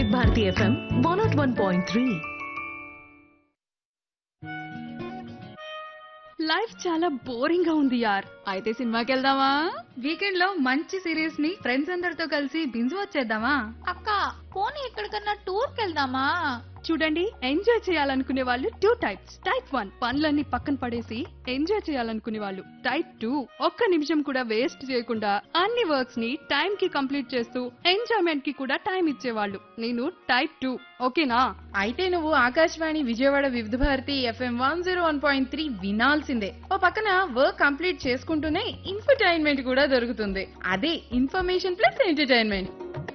వివిధ Bharati FM one nought one point three life చాలా boring గా ఉంది యార్ అయితే సినిమాకి వెళ్దామా వీకెండ్ లో మంచి సిరీస్ ని ఫ్రెండ్స్ అందరితో కలిసి బింజ్ వచ్చేద్దామా అక్క పోనీ ఎక్కడికన్నా టూర్ కెళ్దామా చూడండి ఎంజాయ్ చేయాలనుకునే వాళ్ళు టూ టైప్స్ టైప్ వన్ పనులన్నీ పక్కన పడేసి ఎంజాయ్ చేయాలనుకునే వాళ్ళు టైప్ టూ ఒక్క నిమిషం కూడా వేస్ట్ చేయకుండా అన్ని వర్క్స్ ని టైం కి కంప్లీట్ చేస్తూ ఎంజాయ్మెంట్ కి కూడా టైం ఇచ్చేవాళ్ళు నేను టైప్ టూ ఓకేనా అయితే నువ్వు Akashvani Vijayawada Vividh Bharati FM one zero one point three వినాల్సిందే ఓ పక్కన వర్క్ కంప్లీట్ చేసుకుంటూనే ఇన్ఫర్టైన్మెంట్ కూడా దొరుకుతుంది అదే ఇన్ఫర్మేషన్ ప్లస్ ఎంటర్టైన్మెంట్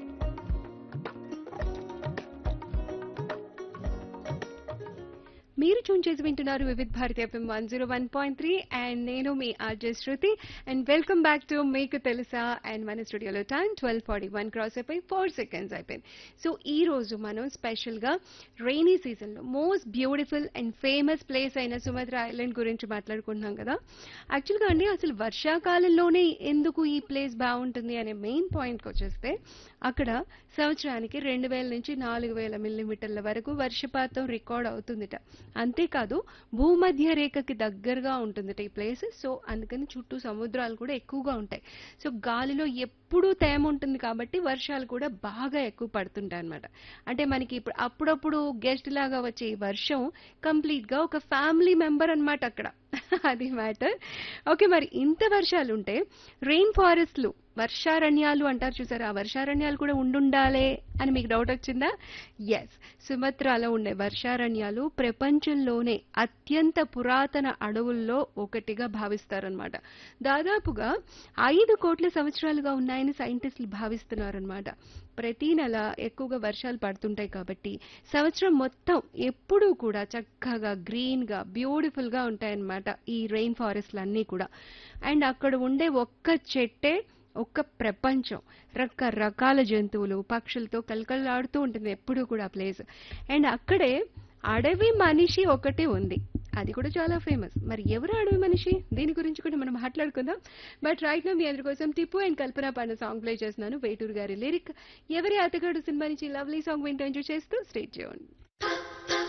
మీరు చూన్ చేసి వింటున్నారు Vividh Bharati FM one zero one point three and నేను మీ RJ Shruti and welcome back to మీకు తెలుసా అండ్ మన స్టూడియోలో time twelve forty one cross అయిపోయి ఫోర్ సెకండ్స్ అయిపోయింది సో ఈ రోజు మనం స్పెషల్గా రైనీ సీజన్లో most beautiful and famous place అయిన సుమద్ర ఐలాండ్ గురించి మాట్లాడుకుంటున్నాం కదా యాక్చువల్గా అండి అసలు వర్షాకాలంలోనే ఎందుకు ఈ ప్లేస్ బాగుంటుంది అనే మెయిన్ పాయింట్కి వచ్చేస్తే అక్కడ సంవత్సరానికి రెండు వేల నుంచి నాలుగు వేల మిల్లీమీటర్ల వరకు వర్షపాతం రికార్డ్ అవుతుందిట అంతేకాదు భూమధ్య రేఖకి దగ్గరగా ఉంటుందిట ఈ ప్లేస్ సో అందుకని చుట్టూ సముద్రాలు కూడా ఎక్కువగా ఉంటాయి సో గాలిలో ఎప్పుడూ తేమ ఉంటుంది కాబట్టి వర్షాలు కూడా బాగా ఎక్కువ పడుతుంటాయి అనమాట అంటే మనకి ఇప్పుడు అప్పుడప్పుడు గెస్ట్ లాగా వచ్చే ఈ వర్షం కంప్లీట్ గా ఒక ఫ్యామిలీ మెంబర్ అన్నమాట అక్కడ అది మ్యాటర్ ఓకే మరి ఇంత వర్షాలు ఉంటే రెయిన్ ఫారెస్ట్లు వర్షారణ్యాలు అంటారు చూసారా ఆ వర్షారణ్యాలు కూడా ఉండుండాలే అని మీకు డౌట్ వచ్చిందా ఎస్ సుమత్రాలో ఉండే వర్షారణ్యాలు ప్రపంచంలోనే అత్యంత పురాతన అడవుల్లో ఒకటిగా భావిస్తారనమాట దాదాపుగా ఐదు కోట్ల సంవత్సరాలుగా ఉన్నాయని సైంటిస్టులు భావిస్తున్నారనమాట ప్రతి నెల ఎక్కువగా వర్షాలు పడుతుంటాయి కాబట్టి సంవత్సరం మొత్తం ఎప్పుడూ కూడా చక్కగా గ్రీన్ గా బ్యూటిఫుల్ గా ఉంటాయన్నమాట ఈ రెయిన్ ఫారెస్ట్లు అన్నీ కూడా అండ్ అక్కడ ఉండే ఒక్క చెట్టే ఒక్క ప్రపంచం రకరకాల జంతువులు పక్షులతో కలకలాడుతూ ఉంటుంది ఎప్పుడూ కూడా ఆ ప్లేస్ అండ్ అక్కడే అడవి మనిషి ఒకటి ఉంది అది కూడా చాలా ఫేమస్ మరి ఎవరు అడవి మనిషి దీని గురించి కూడా మనం మాట్లాడుకుందాం బట్ రైట్ నా మీ అందరి కోసం టిప్పు అండ్ కల్పన పాడిన సాంగ్ ప్లే చేస్తున్నాను వేటూరు గారి లిరిక్ ఎవరి అతగాడు సినిమా నుంచి లవ్లీ సాంగ్ వింటూ ఎంజాయ్ చేస్తూ స్టేట్ చేయండి